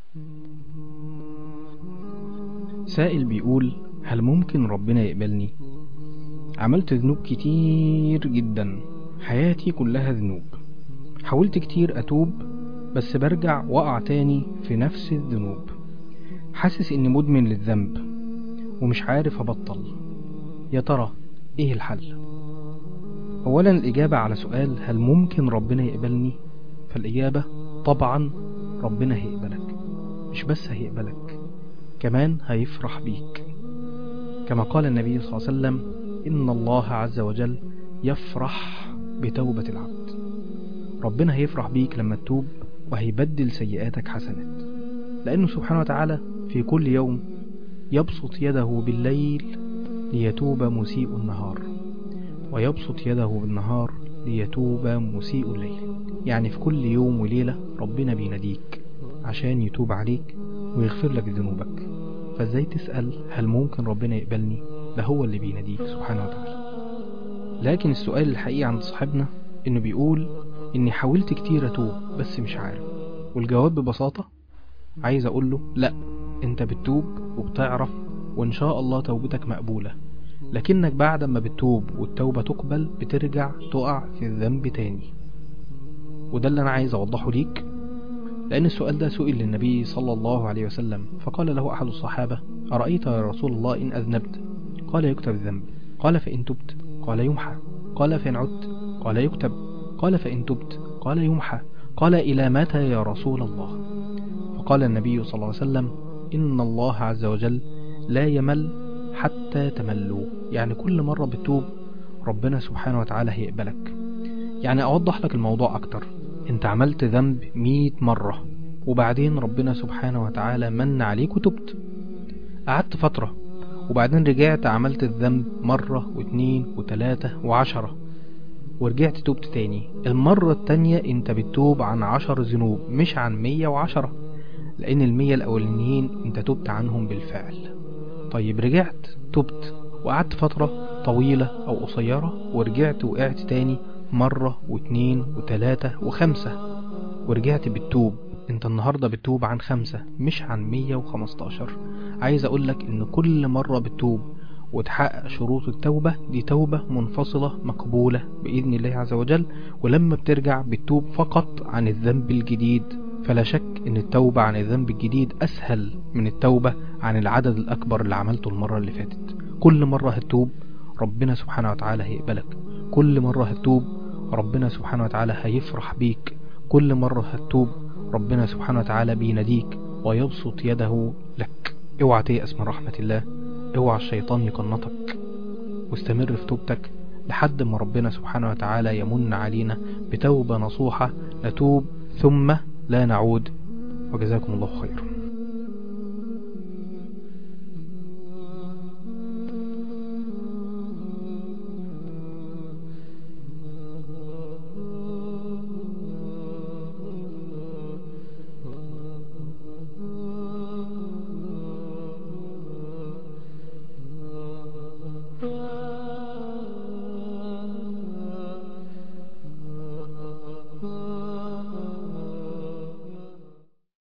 سائل بيقول هل ممكن ربنا يقبلني عملت ذنوب كتير جدا حياتي كلها ذنوب حاولت كتير أتوب بس برجع وقع تاني في نفس الذنوب حاسس إني مدمن للذنب ومش عارف أبطل يا ترى إيه الحل أولا الإجابة على سؤال هل ممكن ربنا يقبلني فالإجابة طبعا ربنا هيقبلك مش بس هيقبلك كمان هيفرح بيك كما قال النبي صلى الله عليه وسلم إن الله عز وجل يفرح بتوبة العبد ربنا هيفرح بيك لما تتوب وهيبدل سيئاتك حسنات لأنه سبحانه وتعالى في كل يوم يبسط يده بالليل ليتوب مسيء النهار ويبسط يده بالنهار ليتوب مسيء الليل يعني في كل يوم وليلة ربنا بيناديك عشان يتوب عليك ويغفر لك ذنوبك فازاي تسأل هل ممكن ربنا يقبلني ده هو اللي بيناديك سبحانه وتعالى لكن السؤال الحقيقي عند صاحبنا انه بيقول اني حاولت كتير اتوب بس مش عارف والجواب ببساطة عايز اقول له لا انت بتتوب وبتعرف وان شاء الله توبتك مقبولة لكنك بعد ما بتتوب والتوبة تقبل بترجع تقع في الذنب تاني وده اللي انا عايز اوضحه ليك لأن السؤال ده سئل للنبي صلى الله عليه وسلم فقال له أحد الصحابة أرأيت يا رسول الله إن أذنبت قال يكتب الذنب قال فإن تبت قال يمحى قال فإن عدت قال يكتب قال فإن تبت قال يمحى قال إلى متى يا رسول الله فقال النبي صلى الله عليه وسلم إن الله عز وجل لا يمل حتى تملوا يعني كل مرة بتوب ربنا سبحانه وتعالى هيقبلك يعني أوضح لك الموضوع أكتر انت عملت ذنب مية مرة وبعدين ربنا سبحانه وتعالى من عليك وتبت قعدت فترة وبعدين رجعت عملت الذنب مرة واتنين وتلاتة وعشرة ورجعت توبت تاني المرة التانية انت بتتوب عن عشر ذنوب مش عن مية وعشرة لان المية الاولانيين انت توبت عنهم بالفعل طيب رجعت توبت وقعدت فترة طويلة او قصيرة ورجعت وقعت تاني مرة واتنين وتلاتة وخمسة ورجعت بتتوب انت النهاردة بتتوب عن خمسة مش عن مية وخمستاشر عايز اقولك ان كل مرة بتتوب وتحقق شروط التوبة دي توبة منفصلة مقبولة بإذن الله عز وجل ولما بترجع بتتوب فقط عن الذنب الجديد فلا شك ان التوبة عن الذنب الجديد اسهل من التوبة عن العدد الاكبر اللي عملته المرة اللي فاتت كل مرة هتتوب ربنا سبحانه وتعالى هيقبلك كل مرة هتتوب ربنا سبحانه وتعالى هيفرح بيك كل مرة هتتوب ربنا سبحانه وتعالى بيناديك ويبسط يده لك اوعى تيأس من رحمة الله اوعى الشيطان يقنطك واستمر في توبتك لحد ما ربنا سبحانه وتعالى يمن علينا بتوبة نصوحة نتوب ثم لا نعود وجزاكم الله خيرا